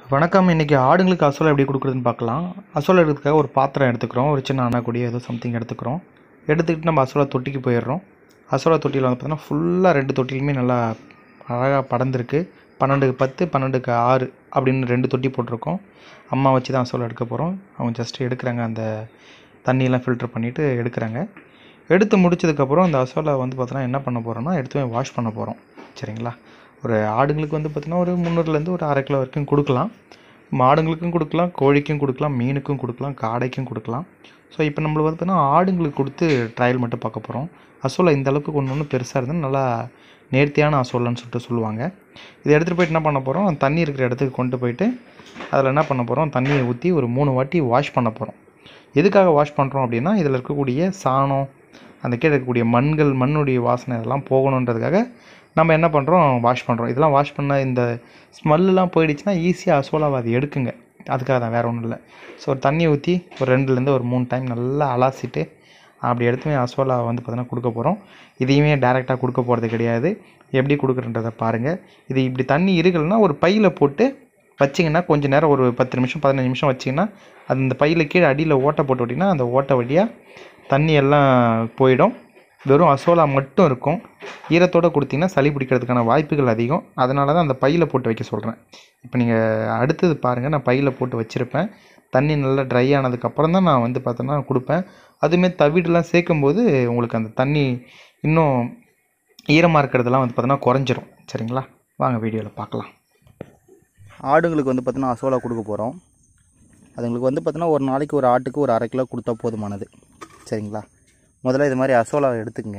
வணக்கம் இன்றைக்கி ஆடுங்களுக்கு அசோலா எப்படி கொடுக்குறதுன்னு பார்க்கலாம் அசோலா எடுக்கிறதுக்காக ஒரு பாத்திரம் எடுத்துக்கிறோம் ஒரு சின்ன அணாக்குடி ஏதோ சம்திங் எடுத்துக்கிறோம் எடுத்துக்கிட்டு நம்ம அசோலா தொட்டிக்கு போயிடுறோம் அசோலா தொட்டியில் வந்து பார்த்தீங்கன்னா ஃபுல்லாக ரெண்டு தொட்டிலுமே நல்லா அழகாக படர்ந்துருக்கு பன்னெண்டுக்கு பத்து பன்னெண்டுக்கு ஆறு அப்படின்னு ரெண்டு தொட்டி போட்டிருக்கோம் அம்மா வச்சு தான் அசோலா எடுக்க போகிறோம் அவங்க ஜஸ்ட் எடுக்கிறாங்க அந்த தண்ணியெல்லாம் ஃபில்டர் பண்ணிவிட்டு எடுக்கிறாங்க எடுத்து முடிச்சதுக்கப்புறம் அந்த அசோலா வந்து பார்த்தோன்னா என்ன பண்ண போகிறோம்னா எடுத்து போய் வாஷ் பண்ண போகிறோம் சரிங்களா ஒரு ஆடுங்களுக்கு வந்து பார்த்திங்கன்னா ஒரு முந்நூறுலேருந்து ஒரு அரை கிலோ வரைக்கும் கொடுக்கலாம் மாடுங்களுக்கும் கொடுக்கலாம் கோழிக்கும் கொடுக்கலாம் மீனுக்கும் கொடுக்கலாம் காடைக்கும் கொடுக்கலாம் ஸோ இப்போ நம்மளுக்கு வந்து பார்த்தீங்கன்னா ஆடுங்களுக்கு கொடுத்து ட்ரையல் மட்டும் பார்க்க போகிறோம் அசோலா இந்த அளவுக்கு ஒன்று ஒன்று பெருசாக இருந்தால் நல்லா நேர்த்தியான அசோலான்னு சொல்லிட்டு சொல்லுவாங்க இதை எடுத்துகிட்டு போயிட்டு என்ன பண்ண போகிறோம் தண்ணி இருக்கிற இடத்துக்கு கொண்டு போயிட்டு அதில் என்ன பண்ண போகிறோம் தண்ணியை ஊற்றி ஒரு மூணு வாட்டி வாஷ் பண்ண போகிறோம் எதுக்காக வாஷ் பண்ணுறோம் அப்படின்னா இதில் இருக்கக்கூடிய சாணம் அந்த கீழே இருக்கக்கூடிய மண்கள் மண்ணுடைய வாசனை இதெல்லாம் போகணுன்றதுக்காக நம்ம என்ன பண்ணுறோம் வாஷ் பண்ணுறோம் இதெல்லாம் வாஷ் பண்ண இந்த ஸ்மெல்லாம் போயிடுச்சுன்னா ஈஸியாக அசோலாவை அது எடுக்குங்க அதுக்காக தான் வேறு ஒன்றும் இல்லை ஸோ ஒரு தண்ணி ஊற்றி ஒரு ரெண்டுலேருந்து ஒரு மூணு டைம் நல்லா அலாசிட்டு அப்படி எடுத்துமே அசோலா வந்து பார்த்தீங்கன்னா கொடுக்க போகிறோம் இதையுமே டேரெக்டாக கொடுக்க போகிறது கிடையாது எப்படி கொடுக்குறன்றதை பாருங்கள் இது இப்படி தண்ணி இருக்கலைன்னா ஒரு பையில் போட்டு வச்சிங்கன்னா கொஞ்சம் நேரம் ஒரு பத்து நிமிஷம் பதினஞ்சு நிமிஷம் வச்சிங்கன்னா அது இந்த பையில் கீழே அடியில் ஓட்டை போட்டு விட்டிங்கன்னா அந்த ஓட்டை வழியாக தண்ணி எல்லாம் போயிடும் வெறும் அசோலா மட்டும் இருக்கும் ஈரத்தோடு கொடுத்தீங்கன்னா சளி பிடிக்கிறதுக்கான வாய்ப்புகள் அதிகம் அதனால தான் அந்த பையில் போட்டு வைக்க சொல்கிறேன் இப்போ நீங்கள் அடுத்தது பாருங்கள் நான் பையில் போட்டு வச்சுருப்பேன் தண்ணி நல்லா ட்ரை ஆனதுக்கப்புறம் தான் நான் வந்து பார்த்தோன்னா கொடுப்பேன் அதுமாரி தவிடுலாம் சேர்க்கும்போது உங்களுக்கு அந்த தண்ணி இன்னும் ஈரமாக இருக்கிறதெல்லாம் வந்து பார்த்தோன்னா குறைஞ்சிரும் சரிங்களா வாங்க வீடியோவில் பார்க்கலாம் ஆடுங்களுக்கு வந்து பார்த்தீங்கன்னா அசோலா கொடுக்க போகிறோம் அதுங்களுக்கு வந்து பார்த்தீங்கன்னா ஒரு நாளைக்கு ஒரு ஆட்டுக்கு ஒரு அரை கிலோ கொடுத்தா போதுமானது சரிங்களா முதல்ல இது மாதிரி அசோலா எடுத்துக்கங்க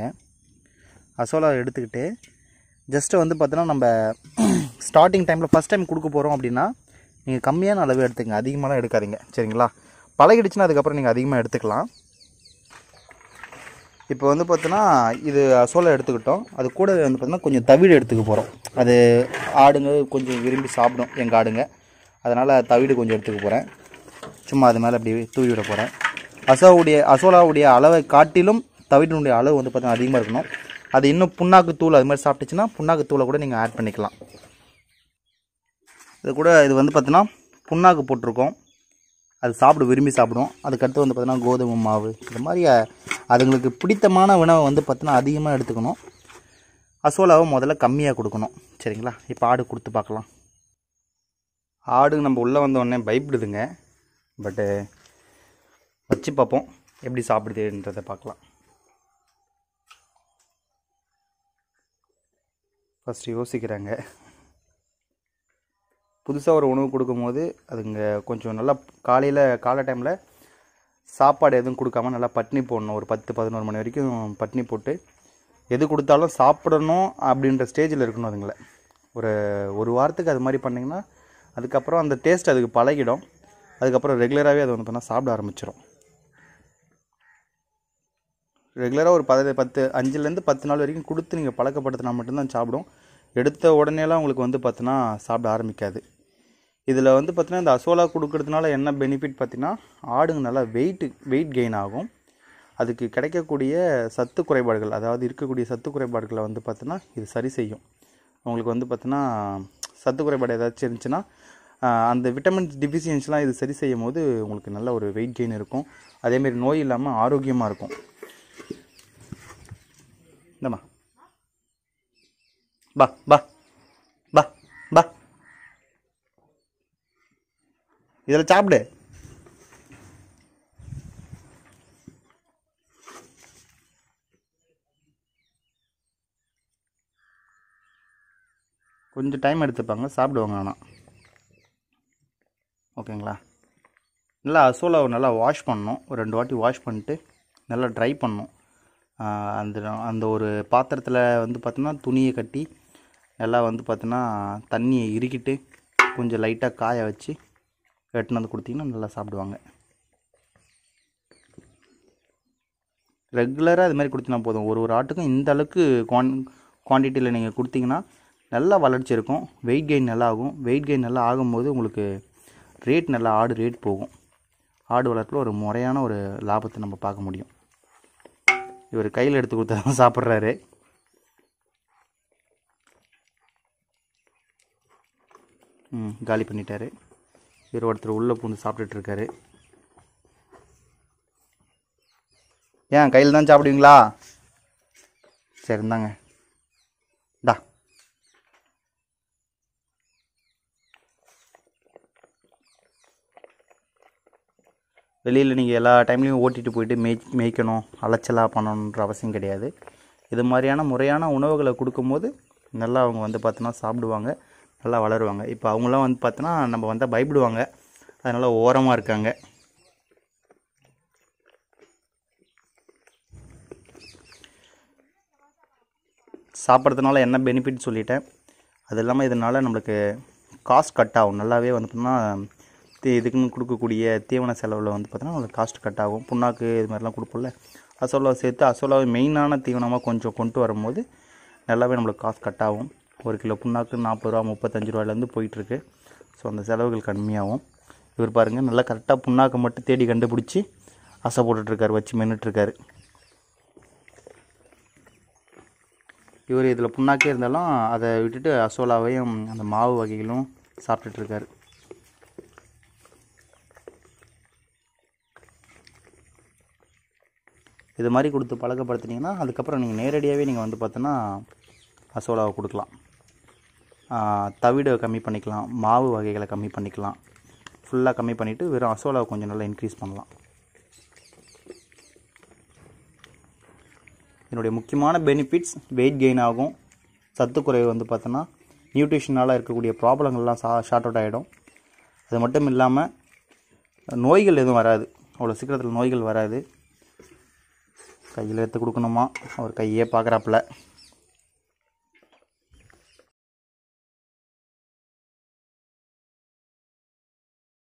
அசோலா எடுத்துக்கிட்டு ஜஸ்ட்டு வந்து பார்த்தீங்கன்னா நம்ம ஸ்டார்டிங் டைமில் ஃபஸ்ட் டைம் கொடுக்க போகிறோம் அப்படின்னா நீங்கள் கம்மியான அளவு எடுத்துக்கங்க அதிகமாகலாம் எடுக்காதீங்க சரிங்களா பழகிடுச்சுன்னா அதுக்கப்புறம் நீங்கள் அதிகமாக எடுத்துக்கலாம் இப்போ வந்து பார்த்தோன்னா இது அசோலா எடுத்துக்கிட்டோம் அது கூட வந்து பார்த்தீங்கன்னா கொஞ்சம் தவிடு எடுத்துக்க போகிறோம் அது ஆடுங்க கொஞ்சம் விரும்பி சாப்பிடும் எங்கள் ஆடுங்க அதனால் தவிடு கொஞ்சம் எடுத்துக்க போகிறேன் சும்மா அது மேலே அப்படி தூவி விட போகிறேன் அசோவுடைய அசோலாவுடைய அளவை காட்டிலும் தவிடினுடைய அளவு வந்து பார்த்தீங்கன்னா அதிகமாக இருக்கணும் அது இன்னும் புண்ணாக்கு தூள் அது மாதிரி சாப்பிட்டுச்சுன்னா புண்ணாக்கு தூளை கூட நீங்கள் ஆட் பண்ணிக்கலாம் இது கூட இது வந்து பார்த்தீங்கன்னா புண்ணாக்கு போட்டிருக்கோம் அது சாப்பிட விரும்பி சாப்பிடும் அதுக்கடுத்து வந்து பார்த்தீங்கன்னா கோதுமை மாவு இந்த மாதிரி அஹ், அதுங்களுக்கு பிடித்தமான உணவை வந்து பார்த்தீங்கன்னா அதிகமாக எடுத்துக்கணும் அசோலாவை முதல்ல கம்மியாக கொடுக்கணும் சரிங்களா இப்போ ஆடு கொடுத்து பார்க்கலாம் ஆடு நம்ம உள்ளே வந்த உடனே பயப்படுதுங்க பட்டு வச்சு பார்ப்போம் எப்படி சாப்பிடுதுன்றதை பார்க்கலாம் ஃபஸ்ட்டு யோசிக்கிறாங்க புதுசாக ஒரு உணவு கொடுக்கும்போது அதுங்க கொஞ்சம் நல்லா காலையில் காலை டைமில் சாப்பாடு எதுவும் கொடுக்காம நல்லா பட்னி போடணும் ஒரு பத்து பதினோரு மணி வரைக்கும் பட்னி போட்டு எது கொடுத்தாலும் சாப்பிடணும் அப்படின்ற ஸ்டேஜில் இருக்கணும் அதுங்கள ஒரு ஒரு வாரத்துக்கு அது மாதிரி பண்ணிங்கன்னா அதுக்கப்புறம் அந்த டேஸ்ட் அதுக்கு பழகிடும் அதுக்கப்புறம் ரெகுலராகவே அது வந்து பண்ணால் சாப்பிட ஆரம்பிச்சிடும் ரெகுலராக ஒரு பத பத்து அஞ்சுலேருந்து பத்து நாள் வரைக்கும் கொடுத்து நீங்கள் பழக்கப்படுத்தினா மட்டும்தான் சாப்பிடும் எடுத்த உடனேலாம் உங்களுக்கு வந்து பார்த்தீங்கன்னா சாப்பிட ஆரம்பிக்காது இதில் வந்து பார்த்தீங்கன்னா இந்த அசோலா கொடுக்கறதுனால என்ன பெனிஃபிட் பார்த்தீங்கன்னா ஆடுங்க நல்லா வெயிட் வெயிட் கெயின் ஆகும் அதுக்கு கிடைக்கக்கூடிய சத்து குறைபாடுகள் அதாவது இருக்கக்கூடிய சத்து குறைபாடுகளை வந்து பார்த்தீங்கன்னா இது சரி செய்யும் உங்களுக்கு வந்து பார்த்தீங்கன்னா சத்து குறைபாடு ஏதாச்சும் இருந்துச்சுன்னா ஆஹ், அந்த விட்டமின்ஸ் டிஃபிஷியன்ஸ்லாம் இது சரி செய்யும் போது உங்களுக்கு நல்ல ஒரு வெயிட் கெயின் இருக்கும் அதேமாரி நோய் இல்லாமல் ஆரோக்கியமாக இருக்கும் இந்தம்மா பா பா பா பா இதில் சாப்பிடு கொஞ்சம் டைம் எடுத்துப்பாங்க சாப்பிடுவாங்க ஆனால் ஓகேங்களா நல்லா அசோலாவை நல்லா வாஷ் பண்ணணும் ஒரு ரெண்டு வாட்டி வாஷ் பண்ணிட்டு நல்லா ட்ரை பண்ணணும் ஆஹ் அந்த அந்த ஒரு பாத்திரத்தில் வந்து பார்த்தோன்னா துணியை கட்டி நல்லா வந்து பார்த்தோன்னா தண்ணியை இறுக்கிட்டு கொஞ்சம் லைட்டாக காய வச்சு எடுத்துன்னு வந்து கொடுத்தீங்கன்னா நல்லா சாப்பிடுவாங்க ரெகுலராக இது மாதிரி கொடுத்தீங்கன்னா போதும் ஒரு ஒரு ஆட்டுக்கும் இந்த அளவுக்கு குவான் குவான்டிட்டியில் நீங்கள் கொடுத்தீங்கன்னா நல்லா வளர்ச்சி இருக்கும் வெயிட் கெயின் நல்லா ஆகும் வெயிட் கெயின் நல்லா ஆகும்போது உங்களுக்கு ரேட் நல்லா ஆடு ரேட் போகும் ஆடு வளர்ப்பில் ஒரு முறையான ஒரு லாபத்தை நம்ம பார்க்க முடியும் இவர் கையில் எடுத்து கொடுத்தா தான் சாப்பிட்றாரு ம் காலி பண்ணிட்டாரு இவர் ஒருத்தர் உள்ளே பூந்து சாப்பிட்டுட்டு இருக்காரு ஏன் கையில் தான் சாப்பிடுவீங்களா சரி இந்தாங்க டா வெளியில் நீங்கள் எல்லா டைம்லேயும் ஓட்டிகிட்டு போயிட்டு மேய் மேய்க்கணும் அலைச்சலாக பண்ணணுன்ற அவசியம் கிடையாது இது மாதிரியான முறையான உணவுகளை கொடுக்கும்போது நல்லா அவங்க வந்து பார்த்தோன்னா சாப்பிடுவாங்க நல்லா வளருவாங்க இப்போ அவங்களாம் வந்து பார்த்தோன்னா நம்ம வந்தால் பயப்படுவாங்க அதனால் ஓரமாக இருக்காங்க சாப்பிட்றதுனால என்ன பெனிஃபிட் சொல்லிட்டேன் அது இல்லாமல் இதனால் நம்மளுக்கு காஸ்ட் கட் ஆகும் நல்லாவே வந்து பார்த்தோம்னா தீ இதுக்குன்னு கொடுக்கக்கூடிய தீவன செலவில் வந்து பார்த்தோன்னா நம்மளுக்கு காஸ்ட் கட் ஆகும் புண்ணாக்கு இது மாதிரிலாம் கொடுப்போம்ல அசோலாவை சேர்த்து அசோலாவை மெயினான தீவனமாக கொஞ்சம் கொண்டு வரும்போது நல்லாவே நம்மளுக்கு காசு கட் ஆகும் ஒரு கிலோ புண்ணாக்கு நாற்பது ரூபா முப்பத்தஞ்சு ரூபாயிலேருந்து போயிட்டுருக்கு ஸோ அந்த செலவுகள் கம்மியாகும் இவர் பாருங்கள் நல்லா கரெக்டாக புண்ணாக்கை மட்டும் தேடி கண்டுபிடிச்சி அசை போட்டுட்ருக்காரு வச்சு மென்னுட்ருக்காரு இவர் இதில் புண்ணாக்கே இருந்தாலும் அதை விட்டுட்டு அசோலாவையும் அந்த மாவு வகைகளும் சாப்பிட்டுட்டு இருக்காரு இது மாதிரி கொடுத்து பழக்கப்படுத்துனீங்கன்னா அதுக்கப்புறம் நீங்கள் நேரடியாகவே நீங்கள் வந்து பார்த்தோன்னா அசோலாவை கொடுக்கலாம் ஆஹ் தவிடை கம்மி பண்ணிக்கலாம் மாவு வகைகளை கம்மி பண்ணிக்கலாம் ஃபுல்லாக கம்மி பண்ணிவிட்டு வெறும் அசோலாவை கொஞ்சம் நல்லா இன்க்ரீஸ் பண்ணலாம் என்னுடைய முக்கியமான பெனிஃபிட்ஸ் வெயிட் கெயின் ஆகும் சத்துக்குறைவு வந்து பார்த்தோன்னா நியூட்ரிஷனால் இருக்கக்கூடிய ப்ராப்ளங்கள்லாம் சா ஷார்ட் அவுட் ஆகிடும் அது மட்டும் இல்லாமல் நோய்கள் எதுவும் வராது அவ்வளோ சீக்கிரத்தில் நோய்கள் வராது கையில் எடுத்து கொடுக்கணுமா அவர் கையே பார்க்குறாப்புல